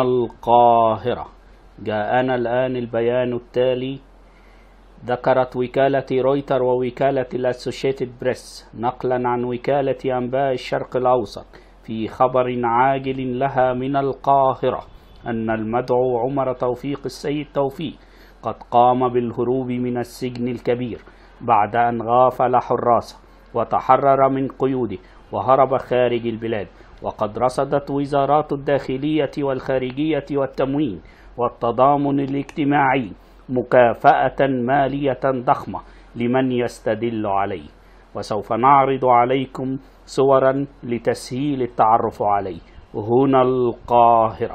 القاهرة جاءنا الآن البيان التالي ذكرت وكالة رويتر ووكالة الأسوشيتد بريس نقلا عن وكالة أنباء الشرق الأوسط في خبر عاجل لها من القاهرة أن المدعو عمر توفيق السيد توفيق قد قام بالهروب من السجن الكبير بعد أن غافل حراسه وتحرر من قيوده وهرب خارج البلاد وقد رصدت وزارات الداخلية والخارجية والتموين والتضامن الاجتماعي مكافأة مالية ضخمة لمن يستدل عليه وسوف نعرض عليكم صورا لتسهيل التعرف عليه هنا القاهرة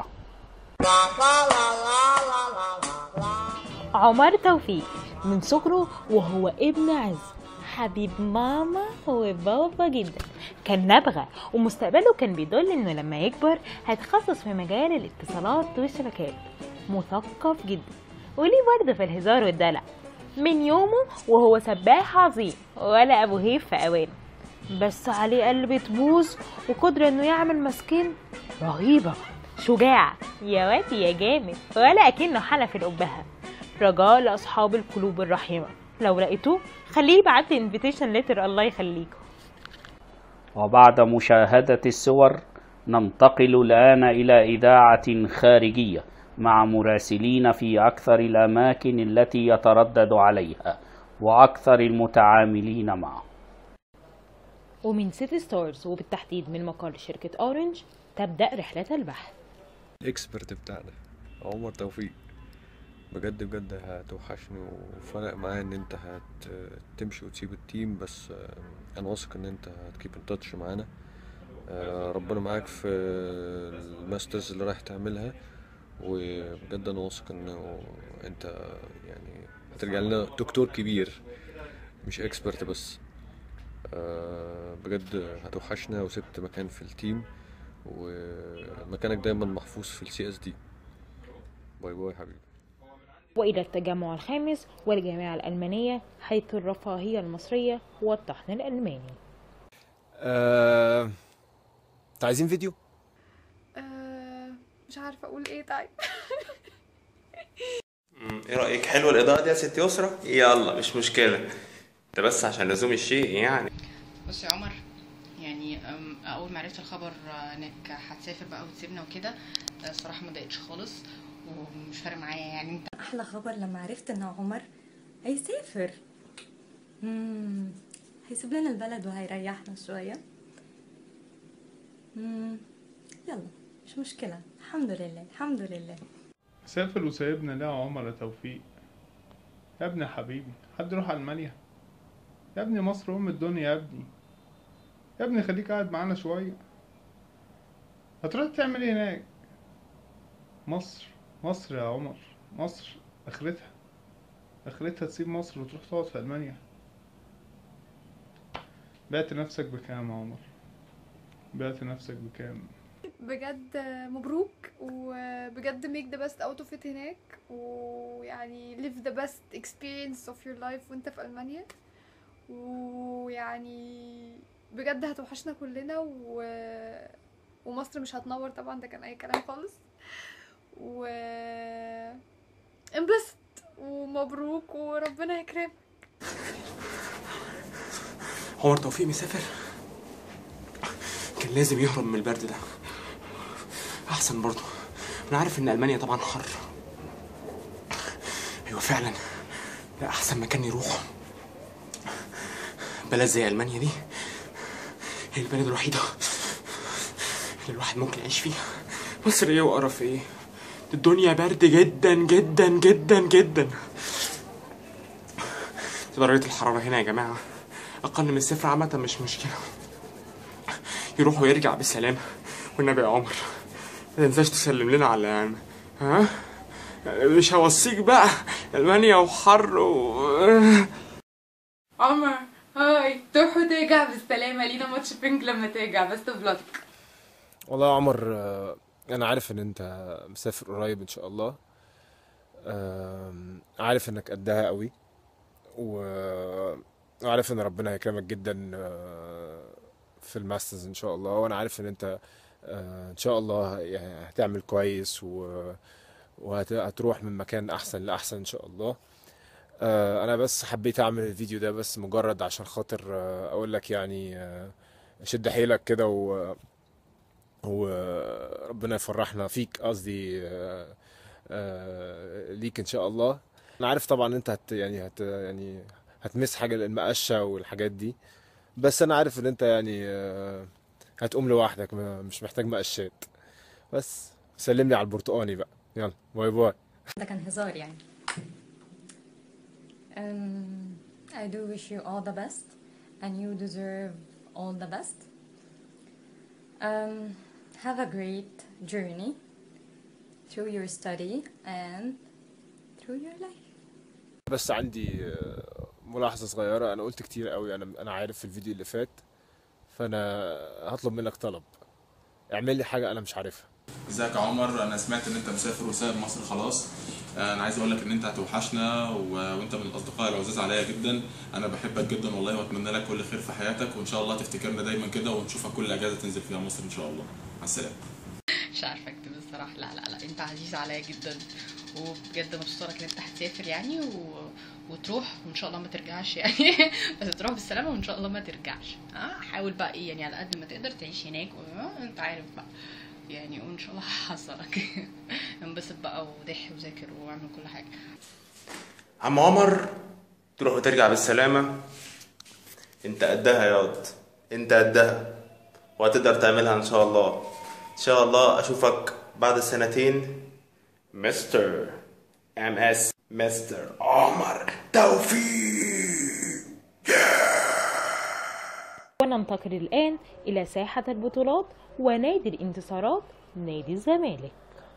عمر توفيق من صغره وهو ابن عز حبيب ماما وبابا جدا كان نبغة ومستقبله كان بيدل انه لما يكبر هيتخصص في مجال الاتصالات والشبكات مثقف جدا وليه برضه في الهزار والدلع من يومه وهو سباح عظيم ولا ابو هيف في اوانه بس عليه قلب تبوظ وقدرة انه يعمل مسكين رهيبة شجاع يا واد يا جامد ولا اكنه حنف الأبهة رجاء لأصحاب القلوب الرحيمة لو لقيتوه خليه يبعت لي انفيتيشن ليتر الله يخليكم وبعد مشاهدة الصور ننتقل الآن إلى إذاعة خارجية مع مراسلين في أكثر الأماكن التي يتردد عليها وأكثر المتعاملين معه ومن سيتي ستارز وبالتحديد من مقر شركة أورنج تبدأ رحلة البحث الاكسبرت بتاعنا عمر توفيق بجد بجد هتوحشني وفرق معايا ان انت هتمشي وتسيب التيم بس آه، انا واثق ان انت هتكيب ان تاتش معانا آه، ربنا معاك في الماسترز اللي رايح تعملها وبجد انا واثق انه انت يعني هترجع لنا دكتور كبير مش اكسبرت بس آه، بجد هتوحشنا وسبت مكان في التيم ومكانك دايما محفوظ في السي اس دي باي باي حبيبي وإلى التجمع الخامس والجامعة الألمانية حيث الرفاهية المصرية والطحن الألماني آه... عايزين فيديو؟ آه مش عارفة أقول إيه طيب ايه رأيك حلوة الإضاءة دي يا ست يسرا؟ يلا مش مشكلة ده بس عشان لزوم الشيء يعني بص يا عمر يعني أم، اول ما عرفت الخبر انك هتسافر بقى وتسيبنا وكده الصراحه ما ضايقتش خالص ومش فارق معايا يعني انت احلى خبر لما عرفت ان عمر هيسافر مم. هيسيب لنا البلد وهيريحنا شويه مم. يلا مش مشكله الحمد لله الحمد لله سافر وسايبنا ليه يا عمر يا توفيق يا ابني يا حبيبي حد يروح ألمانيا يا ابني مصر أم الدنيا يا ابني يا ابني خليك قاعد معانا شوية هتروح تعمل ايه هناك مصر مصر يا عمر مصر اخرتها اخرتها تسيب مصر وتروح تقعد في ألمانيا بعت نفسك بكام يا عمر بعت نفسك بكام بجد مبروك وبجد make the best out of it هناك ويعني live the best experience of your life وانت في ألمانيا ويعني بجد هتوحشنا كلنا و... ومصر مش هتنور طبعا ده كان أي كلام خالص و انبسط ومبروك وربنا يكرمك عمر توفيق مسافر كان لازم يهرب من البرد ده احسن برضه انا عارف ان المانيا طبعا حر ايوه فعلا ده احسن مكان يروح بلد زي المانيا دي هي البلد الوحيده اللي الواحد ممكن يعيش فيها مصر ايه وقرف ايه الدنيا برد جدا جدا جدا جدا درجة الحرارة هنا يا جماعة أقل من الصفر عامة مش مشكلة يروح ويرجع بالسلامة والنبي يا عمر ما تنساش تسلم لنا على ها مش هوصيك بقى ألمانيا وحر و... عمر هاي تروح وترجع بالسلامة لينا ماتش بينك لما ترجع بس بلاتك والله يا عمر آه، انا عارف ان انت مسافر قريب ان شاء الله آم، عارف انك قدها قوي و- وعارف ان ربنا هيكرمك جدا آه، في الماسترز ان شاء الله وانا عارف ان انت آه، ان شاء الله يعني هتعمل كويس و وهتروح من مكان احسن لاحسن ان شاء الله آه، انا بس حبيت اعمل الفيديو ده بس مجرد عشان خاطر آه، اقول لك يعني آه، شد حيلك كده و وربنا يفرحنا فيك قصدي آه، آه، ليك ان شاء الله انا عارف طبعا انت هت يعني هت يعني هتمس حاجه المقشه والحاجات دي بس انا عارف ان انت يعني آه، هتقوم لوحدك ما- مش محتاج مقشات بس سلم لي على البرتقاني بقى يلا باي باي ده كان هزار يعني um, I do wish you all the best and you deserve all the best um, have a great journey through your study and through your life بس عندي آه، ملاحظة صغيرة أنا قلت كتير قوي أنا أنا عارف في الفيديو اللي فات فأنا هطلب منك طلب اعمل لي حاجة أنا مش عارفها ازيك يا عمر انا سمعت ان انت مسافر وسايب مصر خلاص آه، انا عايز اقول لك ان انت هتوحشنا و... وانت من الاصدقاء العزاز عليا جدا انا بحبك جدا والله واتمنى لك كل خير في حياتك وان شاء الله تفتكرنا دايما كده ونشوفك كل اجازه تنزل فيها مصر ان شاء الله مع السلامه مش عارفه اكتب الصراحه لا لا لا انت عزيز عليا جدا وبجد مبسوطه لك ان انت هتسافر يعني و... وتروح وان شاء الله ما ترجعش يعني بس تروح بالسلامه وان شاء الله ما ترجعش اه حاول بقى ايه يعني على قد ما تقدر تعيش هناك و... آه، انت عارف بقى يعني وان شاء الله هحصلك انبسط بقى وضح وذاكر واعمل كل حاجه عم عمر تروح وترجع بالسلامة انت قدها ياض انت قدها وهتقدر تعملها ان شاء الله ان شاء الله اشوفك بعد سنتين مستر ام اس مستر عمر توفيق وننتقل الآن إلى ساحة البطولات ونادي الانتصارات نادي الزمالك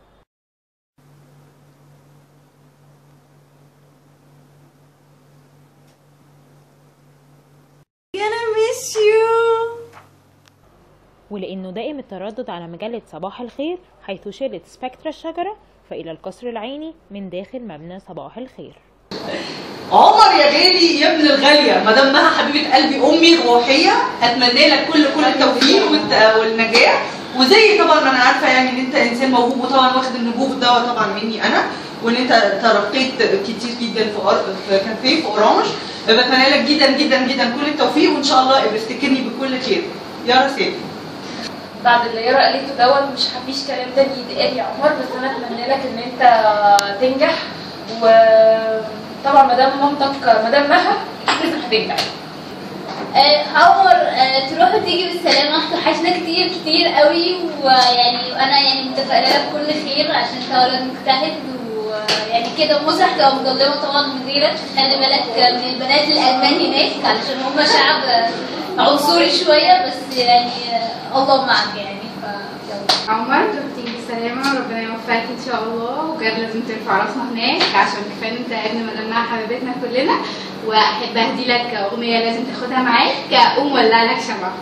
gonna miss you ولأنه دائم التردد على مجلة صباح الخير حيث شالت سبكترا الشجرة فإلى القصر العيني من داخل مبنى صباح الخير عمر يا غالي يا ابن الغالية مدام مها حبيبة قلبي أمي الروحية أتمنى لك كل كل التوفيق والت- والنجاح وزي طبعا ما أنا عارفة يعني إن أنت إنسان موهوب وطبعا واخد النجوم ده طبعا مني أنا وإن أنت ترقيت كتير جدا في أر- في كافيه في أورانج بتمنى لك جدا جدا جدا كل التوفيق وإن شاء الله افتكرني بكل خير يا رسالة بعد اللي يارا قالته دوت مش هفيش كلام تاني يتقال يا عمر بس انا اتمنى لك ان انت تنجح وطبعا مدام مامتك مدام مها لازم هتنجح آه، عمر آه، تروح وتيجي بالسلامة توحشنا كتير كتير قوي ويعني وانا يعني متفائلة لك كل خير عشان انت ولد مجتهد ويعني كده مصر هتبقى مظلمة طبعا من غيرك خلي بالك من البنات الألمان هناك علشان هم شعب آه، عنصري شوية بس يعني آه، الله معك يعني ف يلا. عمر تروح تيجي بالسلامة وربنا يوفقك إن شاء الله وبجد لازم ترفع راسنا هناك عشان كفاية إن أنت ابن مدامنا حبيبتنا كلنا وأحب أهدي لك أغنية لازم تاخدها معاك كأقوم ولع لك شمعة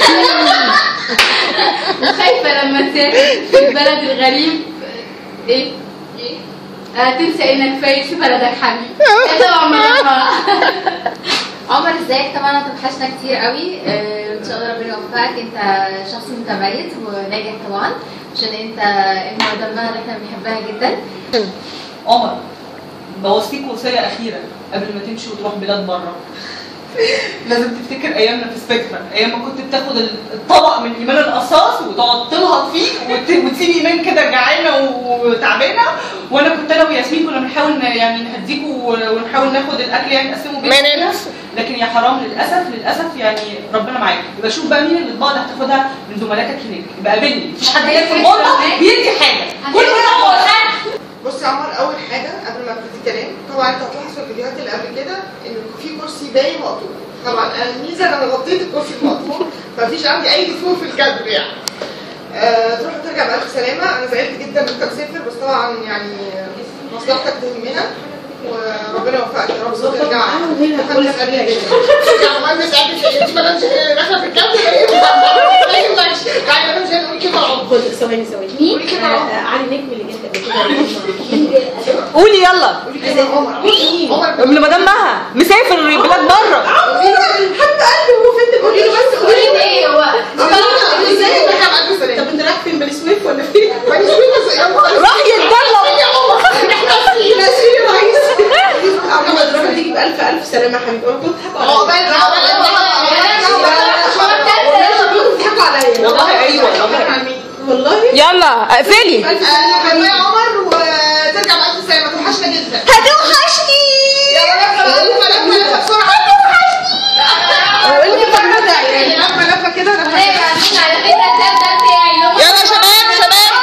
وخايفة لما تسافر في البلد الغريب إيه؟ إيه؟ آه تنسى إنك فايق في بلدك حبيبي إيه طبعا مدام عمر ازيك طبعا هتوحشنا كتير قوي آه، ان شاء الله ربنا يوفقك انت شخص متميز وناجح طبعا عشان انت ابن دمها اللي احنا بنحبها جدا عمر بوصيك وصية أخيرة قبل ما تمشي وتروح بلاد بره لازم تفتكر أيامنا في سبيكترا أيام ما كنت بتاخد الطبق من إيمان القصاص وتقعد تنهض فيه وت- وتسيب إيمان كده جعانة وتعبانة وأنا كنت أنا وياسمين كنا بنحاول ن- يعني نهديكوا ونحاول ناخد الأكل يعني نقسمه بينا لكن يا حرام للأسف للأسف يعني ربنا معاك يبقى شوف بقى مين الأطباق اللي هتاخدها من زملائك هناك يبقى قابلني مفيش حد هناك في الغرفة بيدي حاجة كل واحد هو حاجة بص يا عمر اول حاجه قبل ما ابتدي كلام طبعا انت هتلاحظ في الفيديوهات اللي قبل كده ان في كرسي باين مقطوع طبعا انا الميزه ان انا غطيت الكرسي المقطوع فمفيش عندي اي ديفو في الكادر يعني آه تروح وترجع بألف سلامة أنا زعلت جدا إن أنت مسافر بس طبعا يعني مصلحتك تهمنا وربنا يوفقك يا رب وترجع مهندس قبل جدا يا مهندس قبل أنت ما مش داخلة في الكادر ما ينفعش تعالي أنا مش هنقول كده خد ثواني ثواني مين؟ كده علي نجم اللي جنب قولي يلا ابن مدام مها مسافر بلاد بره حتى قلبي هو فين قولي له بس قولي له ايه هو ازاي انت رايح والله يلا اقفلي آه، يا عمر وترجع بقى في السلامة توحشنا جدا هتوحشني يلا لفة بقى لفة لفة لفة بسرعة قولي فرمتها يعني لفة لفة كده لفة على فكره الكتاب ده بتاعي يلا شباب شباب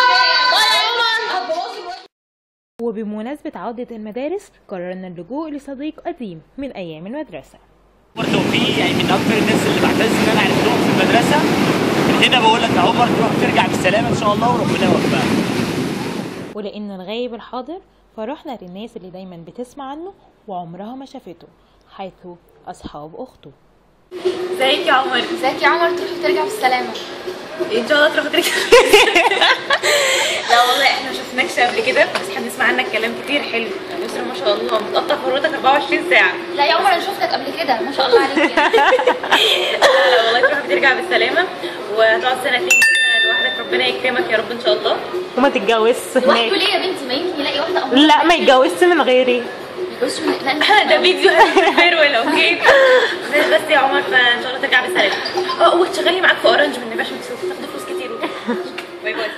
وبمناسبة عودة المدارس قررنا اللجوء لصديق قديم من أيام المدرسة برضه في يعني من اكتر الناس اللي بعتز ان انا عرفتهم في المدرسه من هنا بقول لك يا عمر تروح ترجع بالسلامه ان شاء الله وربنا يوفقك ولأنه الغايب الحاضر فرحنا للناس اللي دايما بتسمع عنه وعمرها ما شافته حيث أصحاب أخته ازيك يا عمر ازيك يا عمر تروح وترجع بالسلامة ان شاء الله تروح ترجع لا والله احنا ما شفناكش قبل كده بس احنا بنسمع عنك كلام كتير حلو يعني يسرا ما شاء الله متقطع فروتك 24 ساعه لا يا عمر انا شفتك قبل كده ما شاء الله عليك يعني لا لا والله تروح ترجع بالسلامه وتقعد سنتين كده لوحدك ربنا يكرمك يا رب ان شاء الله وما تتجوزش لوحده هناك ليه يا بنتي ما يمكن يلاقي واحدة أمور لا ما يتجوزش من غيري بص لا ده فيديو فيرول اوكي بس بس يا عمر فان شاء الله ترجع بالسلامه اه وتشغلني معاك في اورنج من نباش مكسوف تاخد فلوس كتير باي باي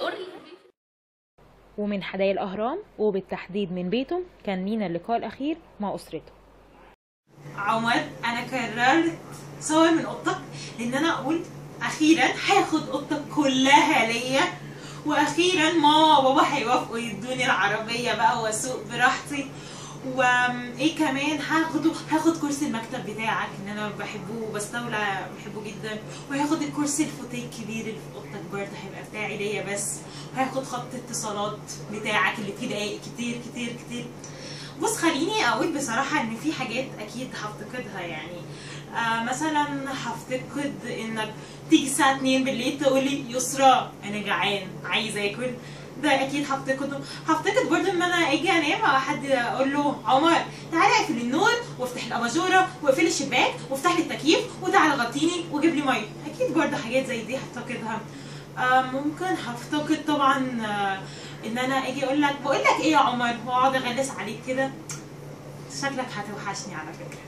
ومن حدائق الأهرام وبالتحديد من بيته كان لينا اللقاء الأخير مع أسرته عمر انا قررت صور من اوضتك لان انا قلت اخيرا هاخد اوضتك كلها ليا واخيرا ماما وبابا هيوافقوا يدوني العربيه بقى واسوق براحتي وايه كمان هاخده هاخد كرسي المكتب بتاعك ان انا بحبه وبستولى بحبه جدا وهاخد الكرسي الفوتيه الكبير اللي في اوضتك برضه هيبقى بتاعي ليا بس وهاخد خط اتصالات بتاعك اللي فيه دقايق كتير كتير كتير بص خليني اقول بصراحه ان في حاجات اكيد هفتقدها يعني آه مثلا هفتقد انك تيجي الساعه 2 بالليل تقولي يسرا انا جعان عايزه اكل ده اكيد هفتقده هفتقد برضو ان انا اجي انام او حد اقول له عمر تعالى اقفل النور وافتح الاباجوره واقفل الشباك وافتح لي التكييف وتعالى غطيني وجيب لي ميه اكيد برضو حاجات زي دي هفتقدها آه ممكن هفتقد طبعا آه ان انا اجي اقول لك بقول لك ايه يا عمر واقعد اغلس عليك كده شكلك هتوحشني على فكره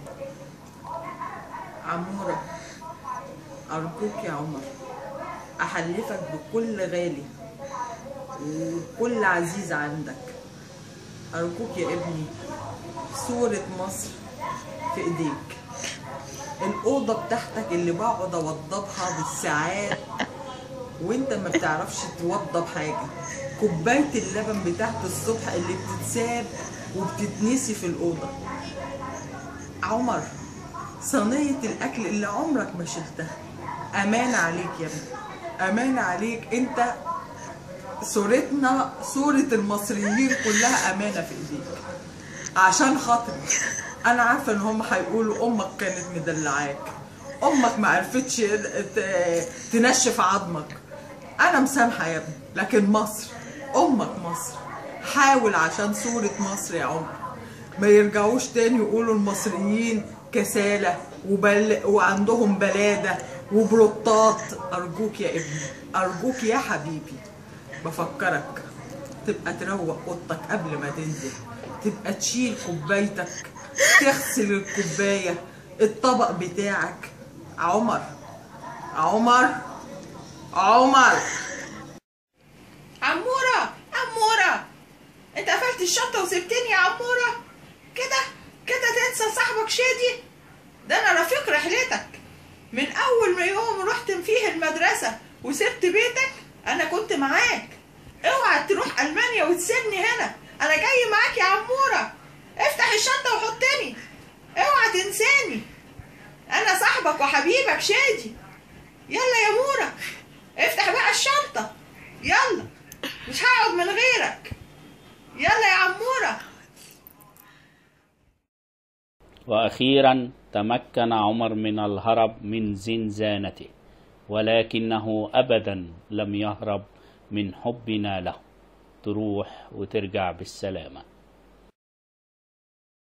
عمورة أرجوك يا عمر أحلفك بكل غالي وكل عزيز عندك أرجوك يا ابني صورة مصر في إيديك الأوضة بتاعتك اللي بقعد أوضبها بالساعات وانت ما بتعرفش توضب حاجة كوباية اللبن بتاعت الصبح اللي بتتساب وبتتنسي في الأوضة عمر صينية الأكل اللي عمرك ما شلتها أمان عليك يا ابني أمان عليك أنت صورتنا صورة المصريين كلها أمانة في إيديك عشان خاطري أنا عارفة إن هم هيقولوا أمك كانت مدلعاك أمك ما عرفتش ت- تنشف عظمك أنا مسامحة يا ابني لكن مصر أمك مصر حاول عشان صورة مصر يا عمر ما يرجعوش تاني يقولوا المصريين كسالة وبل وعندهم بلادة وبروطات أرجوك يا ابني أرجوك يا حبيبي بفكرك تبقى تروق اوضتك قبل ما تنزل تبقى تشيل كوبايتك تغسل الكوباية الطبق بتاعك عمر عمر عمر عمورة عمورة انت قفلت الشنطة وسبتني يا عمورة كده كده تنسى صاحبك شادي ده انا رفيق رحلتك من اول ما يوم رحت فيه المدرسة وسبت بيتك انا كنت معاك اوعى تروح المانيا وتسيبني هنا انا جاي معاك يا عمورة افتح الشنطة وحطني اوعى تنساني انا صاحبك وحبيبك شادي يلا يا مورا افتح بقى الشنطة يلا مش هقعد من غيرك يلا يا عمورة وأخيرا تمكن عمر من الهرب من زنزانته ولكنه أبدا لم يهرب من حبنا له تروح وترجع بالسلامة